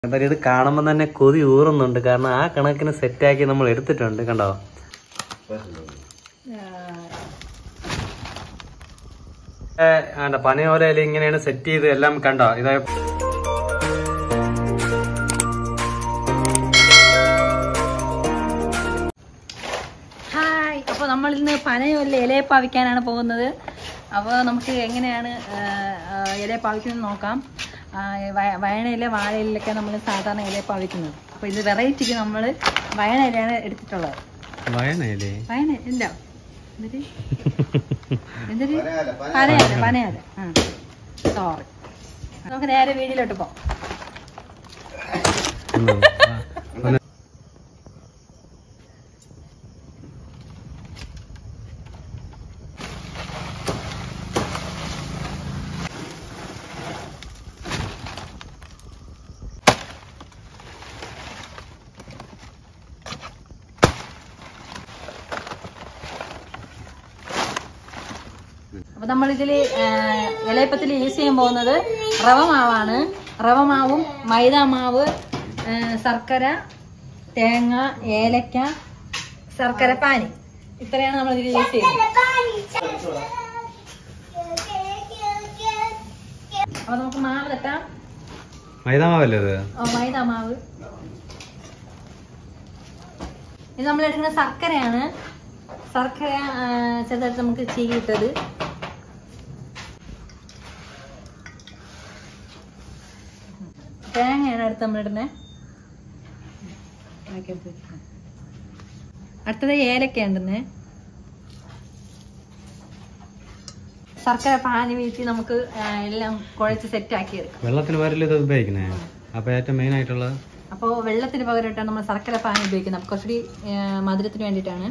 എന്തായാലും ഇത് കാണുമ്പോൾ തന്നെ കൊതി ഊറുന്നുണ്ട് കാരണം ആ കണക്കിന് സെറ്റാക്കി നമ്മൾ എടുത്തിട്ടുണ്ട് കണ്ടോ പനയോലയിൽ ഇങ്ങനെയാണ് സെറ്റ് ചെയ്ത് എല്ലാം കണ്ടോ ഇതാ ഹായ് അപ്പോൾ നമ്മൾ ഇന്ന് പനയൊല്ല ഇലയെ പാവിക്കാനാണ് പോകുന്നത് അപ്പോൾ നമുക്ക് എങ്ങനെയാണ് ആ, ആ, ഇലയെ പാവിക്കുന്നത് നോക്കാം ആ, വയ- വയണയില വാഴയിലൊക്കെ നമ്മൾ സാധാരണ ഇലയെ പാവിക്കുന്നത് അപ്പോൾ ഇത് വെറൈറ്റിക്ക് നമ്മൾ വയണ ഇലയാണ് എടുത്തിട്ടുള്ളത് വയനല്ലേ വയണ ഇല്ല എന്തൊരു എന്തൊരു പനയാല പനയാല ആ സോറി നമുക്ക് നേരെ വീടിലോട്ട് പോകാം അപ്പൊ നമ്മൾ ഇതിൽ ഇലയപ്പത്തിൽ യൂസ് ചെയ്യാൻ പോകുന്നത് റവ മാവാണ് റവ മാവും മൈദ മാവ് ആ, ശർക്കര തേങ്ങ ഏലക്ക ശർക്കര പാനി ഇത്രയാണ് നമ്മൾ ഇതിൽ യൂസ് ചെയ്യുന്നത് അപ്പൊ നമുക്ക് മാവ് തട്ടാം മൈദാമാവല്ലേ ഇത് ഓ, മൈദ മാവ് ഇത് നമ്മൾ എടുക്കുന്ന ശർക്കരയാണ് ശർക്കര ആ, ചെറുതായിട്ട് നമുക്ക് ചീകിയിട്ടത് തേങ്ങയാണ് അടുത്ത് നമ്മൾ ഇടുന്നത് അടുത്തത് ഏലക്ക ഉണ്ടെന്ന് ശർക്കര പാനി വീഴ്ത്തി നമുക്ക് ആ, എല്ലാം കുഴച്ച് സെറ്റ് ആക്കി എടുക്കാം വെള്ളത്തിന് പകരം ഇത് ഉപയോഗിക്കുന്നേ അപ്പൊ ഏറ്റവും മെയിൻ ആയിട്ടുള്ള അപ്പോൾ വെള്ളത്തിന് പകരമായിട്ടാണ് നമ്മൾ ശർക്കര പാനി ഉപയോഗിക്കുന്നത് അപ്പോൾ കുറച്ചുകൂടി ആ, മധുരത്തിന് വേണ്ടിയിട്ടാണ്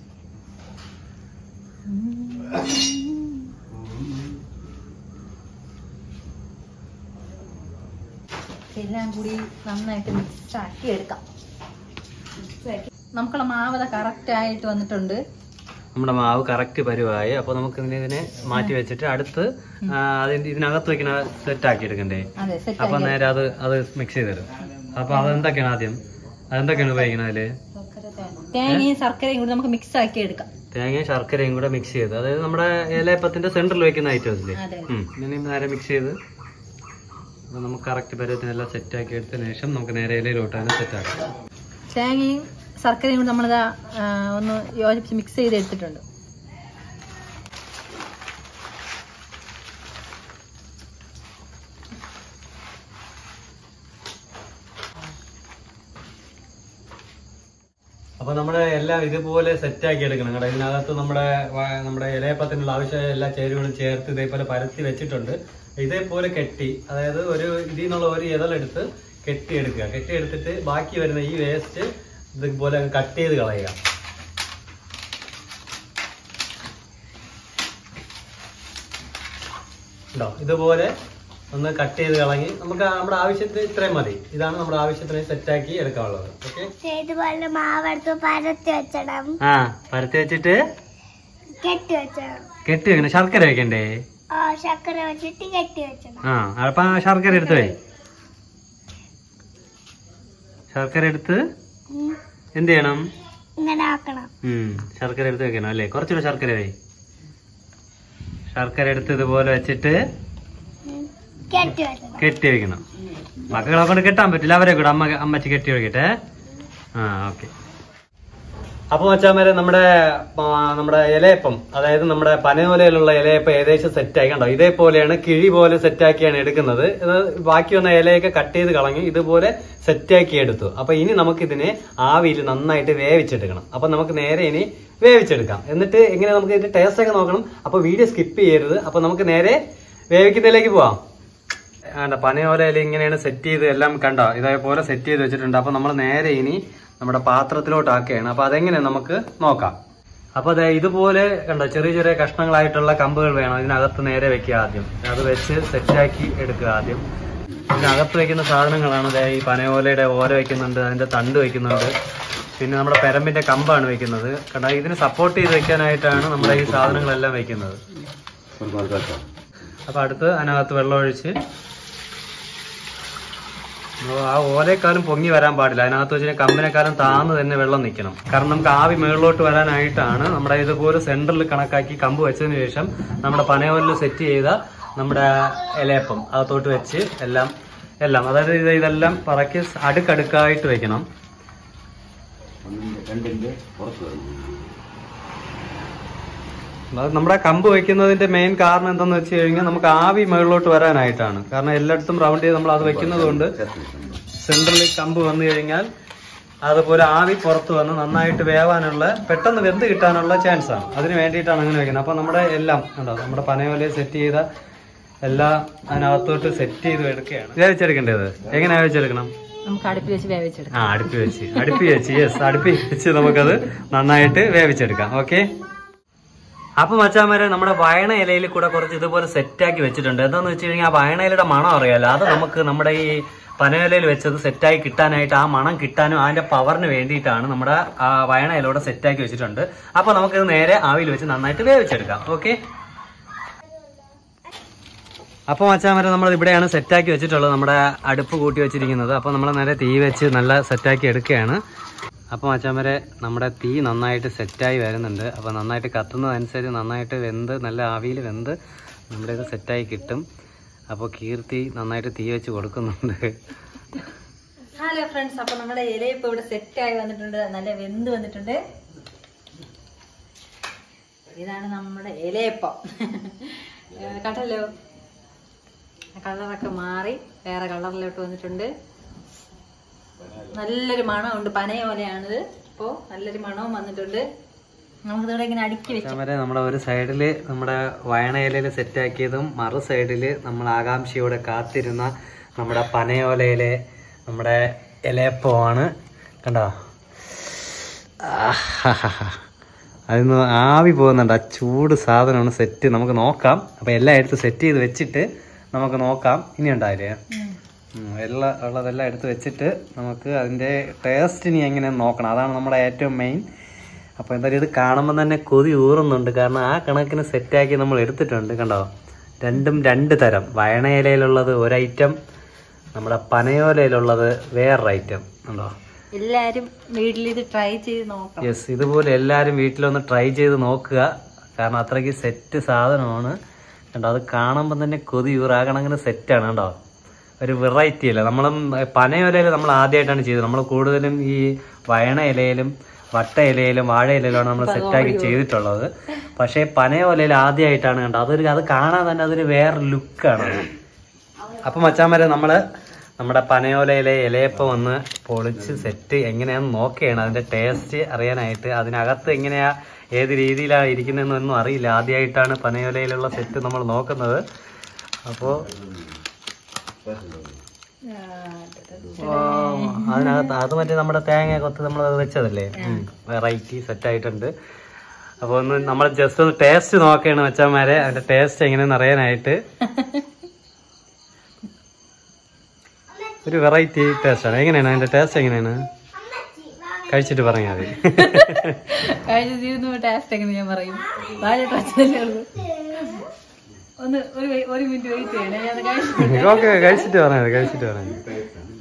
എല്ലാം കൂടി നന്നായിട്ട് മിക്സ് ആക്കി എടുക്കാം Mix ആക്കി. നമുക്കുള്ള മാവത കറക്റ്റ് ആയിട്ട് വന്നിട്ടുണ്ട് നമ്മുടെ മാവ് കറക്റ്റ് പരുവായി അപ്പൊ നമുക്ക് ഇതിനെ ഇതിനെ മാറ്റി വെച്ചിട്ട് അടുത്ത് ആ, അതിന്റെ ഇതിനകത്ത് വെക്കുന്ന സെറ്റ് ആക്കി എടുക്കണ്ടേ അതെ സെറ്റ് അപ്പൊ നേരെ അത് അത് മിക്സ് ചെയ്ത് തരും അപ്പൊ അതെന്തൊക്കെയാണ് ആദ്യം അതെന്തൊക്കെയാണ് ഉപയോഗിക്കുന്നത് അതില് തേങ്ങയും ശർക്കരയും കൂടി നമുക്ക് മിക്സ് ആക്കി എടുക്കാം തേങ്ങയും ശർക്കരയും കൂടെ മിക്സ് ചെയ്ത് അതായത് നമ്മുടെ ഏലയപ്പത്തിന്റെ സെന്ററിൽ വെക്കുന്ന ഐറ്റംസില്ലേ അതെ ഇങ്ങനെ നേരെ മിക്സ് ചെയ്ത് അപ്പൊ നമുക്ക് കറക്റ്റ് പരുവത്തിനെല്ലാം സെറ്റ് ആക്കി എടുത്തതിന് ശേഷം നമുക്ക് നേരെ ഇലയിലോട്ടാണ് സെറ്റ് ആക്കാം തേങ്ങയും ശർക്കരയും കൂടി നമ്മളിതാ ആ, ഒന്ന് യോജിപ്പിച്ച് മിക്സ് ചെയ്ത് എടുത്തിട്ടുണ്ട് അപ്പൊ നമ്മുടെ എല്ലാം ഇതുപോലെ സെറ്റ് ആക്കി എടുക്കണം കേട്ടോ ഇതിനകത്ത് നമ്മുടെ വ- നമ്മുടെ ഇലയപ്പത്തിനുള്ള ആവശ്യമായ എല്ലാ ചേരുവകളും ചേർത്ത് ഇതേപോലെ പരത്തി വെച്ചിട്ടുണ്ട് ഇതേപോലെ കെട്ടി അതായത് ഒരു ഇതിൽ നിന്നുള്ള ഒരു ഇതളെടുത്ത് കെട്ടിയെടുക്കുക കെട്ടിയെടുത്തിട്ട് ബാക്കി വരുന്ന ഈ വേസ്റ്റ് ഇതുപോലെ കട്ട് ചെയ്ത് കളയുക ഉണ്ടോ ഇതുപോലെ ഒന്ന് കട്ട് ചെയ്ത് കളഞ്ഞ് നമുക്ക് നമ്മുടെ ആവശ്യത്തിന് ഇത്രയും മതി ഇതാണ് നമ്മുടെ ആവശ്യത്തിന് സെറ്റാക്കി എടുക്കാനുള്ളത് ഓക്കെ ഇതുപോലെ മാവെടുത്ത് പരത്തി വെച്ചിടം ആ പരത്തി വെച്ചിട്ട് കെട്ടി വെച്ചിടം കെട്ടി വെക്കണം ശർക്കര വെക്കണ്ടേ ആ ശർക്കര വെച്ചിട്ട് കെട്ടി വെച്ചിടം ആ അപ്പൊ ആ ശർക്കര എടുത്ത് വേ ശർക്കര എടുത്ത് ഉം. എന്ത് ചെയ്യണം ഇങ്ങനെ ആക്കണം ഉം ശർക്കര എടുത്ത് വെക്കണം അല്ലേ കുറച്ചുകൂടെ ശർക്കര വേ ശർക്കര എടുത്ത് ഇതുപോലെ വെച്ചിട്ട് ഉം. കെട്ടി വെച്ചിടം കെട്ടി വെക്കണം മക്കളെ കൊണ്ട് കെട്ടാൻ പറ്റില്ല അവരെ കൂടെ അമ്മ അമ്മച്ചി കെട്ടി വെക്കട്ടെ ആ ഓക്കെ അപ്പൊ മച്ചാമാരെ നമ്മുടെ ആ, നമ്മുടെ ഇലയപ്പം അതായത് നമ്മുടെ പനയോലയിലുള്ള ഇലയപ്പം ഏകദേശം സെറ്റായി കണ്ടോ ഇതേപോലെയാണ് കിഴി പോലെ സെറ്റാക്കിയാണ് എടുക്കുന്നത് ഇത് ബാക്കി വന്ന ഇലയൊക്കെ കട്ട് ചെയ്ത് കളഞ്ഞ് ഇതുപോലെ സെറ്റാക്കി എടുത്തു അപ്പൊ ഇനി നമുക്ക് ഇതിനെ ആവിയിൽ നന്നായിട്ട് വേവിച്ചെടുക്കണം അപ്പൊ നമുക്ക് നേരെ ഇനി വേവിച്ചെടുക്കാം എന്നിട്ട് എങ്ങനെ നമുക്ക് ഇതിന്റെ ടേസ്റ്റ് ഒക്കെ നോക്കണം അപ്പൊ വീഡിയോ സ്കിപ്പ് ചെയ്യരുത് അപ്പൊ നമുക്ക് നേരെ വേവിക്കുന്നതിലേക്ക് പോവാം ആണ്ട പനയോലയിൽ ഇങ്ങനെയാണ് സെറ്റ് ചെയ്ത് എല്ലാം കണ്ടോ ഇതേപോലെ സെറ്റ് ചെയ്ത് വെച്ചിട്ടുണ്ട് അപ്പൊ നമ്മൾ നേരെ ഇനി നമ്മുടെ പാത്രത്തിലോട്ട് ആക്കുകയാണ് അപ്പൊ അതെങ്ങനെ നമുക്ക് നോക്കാം അപ്പൊ അതെ ഇതുപോലെ കണ്ടോ ചെറിയ ചെറിയ കഷ്ണങ്ങളായിട്ടുള്ള കമ്പുകൾ വേണം ഇതിനകത്ത് നേരെ വെക്കുക ആദ്യം അത് വെച്ച് സെറ്റാക്കി എടുക്കുക ആദ്യം ഇതിനകത്ത് വെക്കുന്ന സാധനങ്ങളാണ് ദേ ഈ പനയോലയുടെ ഓല വെക്കുന്നുണ്ട് അതിന്റെ തണ്ട് വെക്കുന്നുണ്ട് പിന്നെ നമ്മുടെ പെരമ്പിന്റെ കമ്പാണ് വെക്കുന്നത് കണ്ടോ ഇതിന് സപ്പോർട്ട് ചെയ്ത് വെക്കാനായിട്ടാണ് നമ്മുടെ ഈ സാധനങ്ങളെല്ലാം വെക്കുന്നത് അപ്പൊ അടുത്ത് അതിനകത്ത് വെള്ളം ഒഴിച്ച് അപ്പൊ ആ ഓലയെക്കാളും പൊങ്ങി വരാൻ പാടില്ല അതിനകത്ത് വെച്ചാൽ കമ്പിനെക്കാളും താന്ന് തന്നെ വെള്ളം നിൽക്കണം കാരണം നമുക്ക് ആവി മുകളിലോട്ട് വരാനായിട്ടാണ് നമ്മുടെ ഇതുപോലെ സെന്ററിൽ കണക്കാക്കി കമ്പ് വെച്ചതിന് ശേഷം നമ്മുടെ പനയോലിൽ സെറ്റ് ചെയ്ത നമ്മുടെ ഇലയപ്പം അകത്തോട്ട് വെച്ച് എല്ലാം എല്ലാം അതായത് ഇത് ഇതെല്ലാം പറക്കി അടുക്കടുക്കായിട്ട് വെക്കണം അത് നമ്മുടെ കമ്പ് വയ്ക്കുന്നതിന്റെ മെയിൻ കാരണം എന്താന്ന് വെച്ച് കഴിഞ്ഞാൽ നമുക്ക് ആവി മുകളിലോട്ട് വരാനായിട്ടാണ് കാരണം എല്ലായിടത്തും റൗണ്ട് ചെയ്ത് നമ്മൾ അത് വെക്കുന്നത് കൊണ്ട് സെൻട്രലിൽ കമ്പ് വന്നു കഴിഞ്ഞാൽ അതുപോലെ ആവി പുറത്ത് വന്ന് നന്നായിട്ട് വേവാനുള്ള പെട്ടെന്ന് വെന്ത് കിട്ടാനുള്ള ചാൻസ് ആണ് അതിന് വേണ്ടിയിട്ടാണ് അങ്ങനെ വെക്കുന്നത് അപ്പൊ നമ്മുടെ എല്ലാം ഉണ്ടോ നമ്മുടെ പനയോല സെറ്റ് ചെയ്ത എല്ലാം അതിനകത്തോട്ട് സെറ്റ് ചെയ്ത് എടുക്കുകയാണ് വേവിച്ചെടുക്കേണ്ടത് എങ്ങനെ വേവിച്ചെടുക്കണം നമുക്ക് അടുപ്പിൽ വെച്ച് വേവിച്ചെടുക്കാം ആ അടുപ്പി വെച്ച് അടുപ്പി വെച്ച് യെസ് അടുപ്പി വെച്ച് നമുക്കത് നന്നായിട്ട് വേവിച്ചെടുക്കാം ഓക്കെ അപ്പൊ മച്ചാമാരെ നമ്മുടെ വയണ ഇലയിൽ കൂടെ കുറച്ച് ഇതുപോലെ സെറ്റാക്കി വെച്ചിട്ടുണ്ട് എന്താന്ന് വെച്ച് കഴിഞ്ഞാൽ ആ വയണ ഇലയുടെ മണം അറിയാലോ അത് നമുക്ക് നമ്മുടെ ഈ പനയിലയിൽ വെച്ചത് സെറ്റായി കിട്ടാനായിട്ട് ആ മണം കിട്ടാനും അതിന്റെ പവറിന് വേണ്ടിയിട്ടാണ് നമ്മുടെ ആ വയണ ഇലയോടെ സെറ്റാക്കി വെച്ചിട്ടുണ്ട് അപ്പൊ നമുക്കിത് നേരെ ആവിയിൽ വെച്ച് നന്നായിട്ട് വേവിച്ചെടുക്കാം ഓക്കെ അപ്പോൾ മച്ചാമരെ നമ്മൾ ഇവിടെയാണ് സെറ്റാക്കി വെച്ചിട്ടുള്ളത് നമ്മുടെ അടുപ്പ് കൂട്ടി വെച്ചിരിക്കുന്നത് അപ്പോൾ നമ്മൾ നേരെ തീ വെച്ച് നല്ല സെറ്റാക്കി എടുക്കുകയാണ് അപ്പോൾ മച്ചാമരെ നമ്മുടെ തീ നന്നായിട്ട് സെറ്റായി വരുന്നുണ്ട് അപ്പോൾ നന്നായിട്ട് കത്തുന്നതനുസരിച്ച് നന്നായിട്ട് വെന്ത് നല്ല ആവിയിൽ വെന്ത് നമ്മുടെ ഇത് സെറ്റായി കിട്ടും അപ്പോൾ കീർത്തി നന്നായിട്ട് തീ വെച്ച് കൊടുക്കുന്നുണ്ട് ഹലോ ഫ്രണ്ട്സ് അപ്പൊ നമ്മുടെ ഇല ഇപ്പൊ ഇവിടെ സെറ്റ് ആയി വന്നിട്ടുണ്ട് നല്ല വെന്ത് വന്നിട്ടുണ്ട് ഇതാണ് നമ്മുടെ ഇലയപ്പം ഏഹ് കണ്ടല്ലോ കളറൊക്കെ മാറി വേറെ കളറിലോട്ട് വന്നിട്ടുണ്ട് നല്ലൊരു മണമുണ്ട് പനയ പോലെയാണിത് ഇപ്പോ നല്ലൊരു മണവും വന്നിട്ടുണ്ട് നമുക്കിതിവിടെ ഇങ്ങനെ അടുക്കി വെച്ച് മച്ചാമരെ നമ്മുടെ ഒരു സൈഡിൽ നമ്മുടെ വയണയിലയിൽ സെറ്റാക്കിയതും മറു സൈഡിൽ നമ്മൾ ആകാംക്ഷയോടെ കാത്തിരുന്ന നമ്മുടെ പനയോലയിലെ നമ്മുടെ ഇലയപ്പമാണ് കണ്ടോ ആഹാഹാഹാ. അതിന്ന് ആവി പോകുന്നുണ്ട് ആ ചൂട് സാധനമാണ് സെറ്റ് നമുക്ക് നോക്കാം അപ്പൊ എല്ലാം എടുത്ത് സെറ്റ് ചെയ്ത് വെച്ചിട്ട് നമുക്ക് നോക്കാം ഇനി ഉണ്ടായില്ലേ ഉം, എല്ലാം ഉള്ളതെല്ലാം എടുത്ത് വെച്ചിട്ട് നമുക്ക് അതിന്റെ ടേസ്റ്റ് ഇനി എങ്ങനെയാന്ന് നോക്കണം അതാണ് നമ്മുടെ ഏറ്റവും മെയിൻ അപ്പൊ എന്തായാലും ഇത് കാണുമ്പോൾ തന്നെ കൊതി ഊറുന്നുണ്ട് കാരണം ആ കണക്കിന് സെറ്റാക്കി നമ്മൾ എടുത്തിട്ടുണ്ട് കണ്ടോ രണ്ടും രണ്ട് തരം വയണയിലയിലുള്ളത് ഒരു ഐറ്റം നമ്മുടെ പനയോലയിലുള്ളത് വേറൊരു ഐറ്റം കണ്ടോ എല്ലാരും വീട്ടിൽ ഇത് ട്രൈ ചെയ്ത് നോക്കാം യെസ് ഇതുപോലെ എല്ലാവരും വീട്ടിലൊന്ന് ട്രൈ ചെയ്ത് നോക്കുക കാരണം അത്രയ്ക്ക് സെറ്റ് സാധനമാണ് കണ്ടോ അത് കാണുമ്പോൾ തന്നെ കൊതി ഊറാ കണക്കിന് സെറ്റാണ് കേട്ടോ ഒരു വെറൈറ്റി അല്ല നമ്മളും പനയോലയിൽ നമ്മൾ ആദ്യമായിട്ടാണ് ചെയ്തത് നമ്മൾ കൂടുതലും ഈ വയണ ഇലയിലും വട്ട ഇലയിലും വാഴ ഇലയിലുമാണ് നമ്മൾ സെറ്റാക്കി ചെയ്തിട്ടുള്ളത് പക്ഷേ പനയോലയിൽ ആദ്യമായിട്ടാണ് കണ്ടത് അതൊരു അത് കാണാൻ തന്നെ അതൊരു വേറെ ലുക്കാണ് അപ്പൊ മച്ചാൻ നമ്മള് നമ്മുടെ പനയോലയിലെ ഇലയപ്പം ഒന്ന് പൊളിച്ച് സെറ്റ് എങ്ങനെയാന്ന് നോക്കുകയാണ് അതിന്റെ ടേസ്റ്റ് അറിയാനായിട്ട് അതിനകത്ത് എങ്ങനെയാ ഏത് രീതിയിലാണ് ഇരിക്കുന്നതെന്നൊന്നും അറിയില്ല ആദ്യമായിട്ടാണ് പനയോലയിലുള്ള സെറ്റ് നമ്മൾ നോക്കുന്നത് അപ്പോൾ അതിനകത്ത് അത് മറ്റേ നമ്മുടെ തേങ്ങ കൊത്ത് നമ്മൾ വെച്ചതല്ലേ വെറൈറ്റി സെറ്റ് ആയിട്ടുണ്ട് അപ്പോൾ ഒന്ന് നമ്മൾ ജസ്റ്റ് ഒന്ന് ടേസ്റ്റ് നോക്കുകയാണ് മച്ചാന്മാരെ അതിന്റെ ടേസ്റ്റ് എങ്ങനെയാന്ന് അറിയാനായിട്ട് ഒരു വെറൈറ്റി ടേസ്റ്റ് ആണ് എങ്ങനെയാണ് അതിന്റെ ടേസ്റ്റ് എങ്ങനെയാണ് കഴിച്ചിട്ട് പറഞ്ഞാൽ മതി കഴിഞ്ഞ തീരുന്നു ടേസ്റ്റ് എങ്ങനെ ഞാൻ പറയും വാഴ ടച്ചല്ലേ ഉള്ളൂ ഒന്ന് ഒരു വെ- ഒരു മിനിറ്റ് വെയിറ്റ് ചെയ്യണേ ഞാൻ കഴിച്ചു ഓക്കെ കഴിച്ചിട്ട് പറഞ്ഞാൽ മതി കഴിച്ചിട്ട് പറഞ്ഞാൽ മതി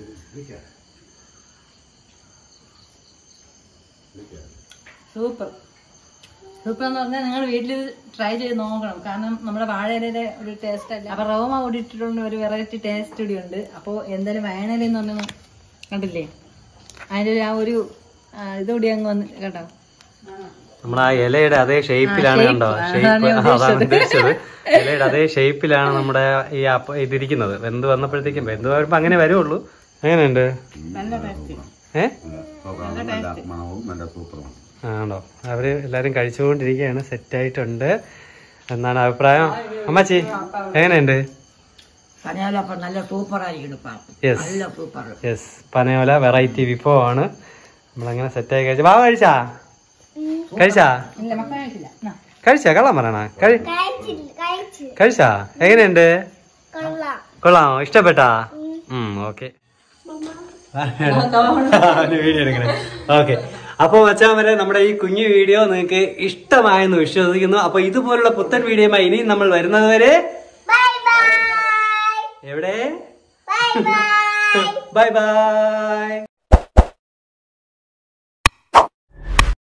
സൂപ്പർ സൂപ്പർ എന്ന് പറഞ്ഞാൽ നിങ്ങൾ വീട്ടിൽ ട്രൈ ചെയ്ത് നോക്കണം കാരണം നമ്മുടെ വാഴയിലെ ഒരു ടേസ്റ്റ് അല്ല അപ്പൊ റോമ കൂടി ഇട്ടിട്ടുണ്ട് ഒരു വെറൈറ്റി ടേസ്റ്റ് കൂടി ഉണ്ട് അപ്പോൾ എന്തായാലും വയണയില എന്ന് പറഞ്ഞാൽ കണ്ടില്ലേ അതിന്റെ ഒരു ആ ഒരു ആ, ഇതുകൂടി അങ്ങ് വന്ന് കേട്ടോ നമ്മൾ ആ ഇലയുടെ അതേ ഷേപ്പിലാണ് shape. കണ്ടോ അതാണ് ഷേപ്പ് ഞാൻ അതാണ് ഉദ്ദേശിച്ചത് ഇലയുടെ അതേ ഷേപ്പിലാണ് നമ്മുടെ ഈ അപ്പ ഇതിരിക്കുന്നത് വെന്ത് വന്നപ്പോഴത്തേക്കും വെന്ത് വരുമ്പോ അങ്ങനെ വരുള്ളൂ എങ്ങനെയുണ്ട് നല്ല ടേസ്റ്റ് ഏ മണവും നല്ല സൂപ്പറുമാണ് ആണോ അവര് എല്ലാരും കഴിച്ചുകൊണ്ടിരിക്കുകയാണ് സെറ്റ് ആയിട്ടുണ്ട് എന്നാണ് അഭിപ്രായം അമ്മച്ചി എങ്ങനെയുണ്ട് പനയാലപ്പം നല്ല സൂപ്പറായിരിക്കും യെസ് നല്ല സൂപ്പർ യെസ് പനയോല വെറൈറ്റി വിഭവമാണ് നമ്മളങ്ങനെ സെറ്റായി കഴിച്ചു വാ കഴിച്ചാ കഴിച്ചാ ഇല്ല മക്കളെ കഴിച്ചില്ല എന്നാ. കഴിച്ചാ കള്ളം പറയണ കഴി കഴിച്ചില്ല കഴിച്ച് കഴിച്ചാ എങ്ങനെയുണ്ട് കൊള്ളാം കൊള്ളാമോ ഇഷ്ടപ്പെട്ടാ ഓക്കെ വീഡിയോ എടുക്കണേ ഓക്കെ അപ്പൊ വച്ചാൽ വരെ നമ്മുടെ ഈ കുഞ്ഞു വീഡിയോ നിങ്ങൾക്ക് ഇഷ്ടമായെന്ന് വിശ്വസിക്കുന്നു അപ്പൊ ഇതുപോലുള്ള പുത്തൻ വീഡിയോയുമായി ഇനിയും നമ്മൾ വരുന്നത് വരെ ബൈ ബൈ എവിടെ ബൈ ബൈ ബൈ ബൈ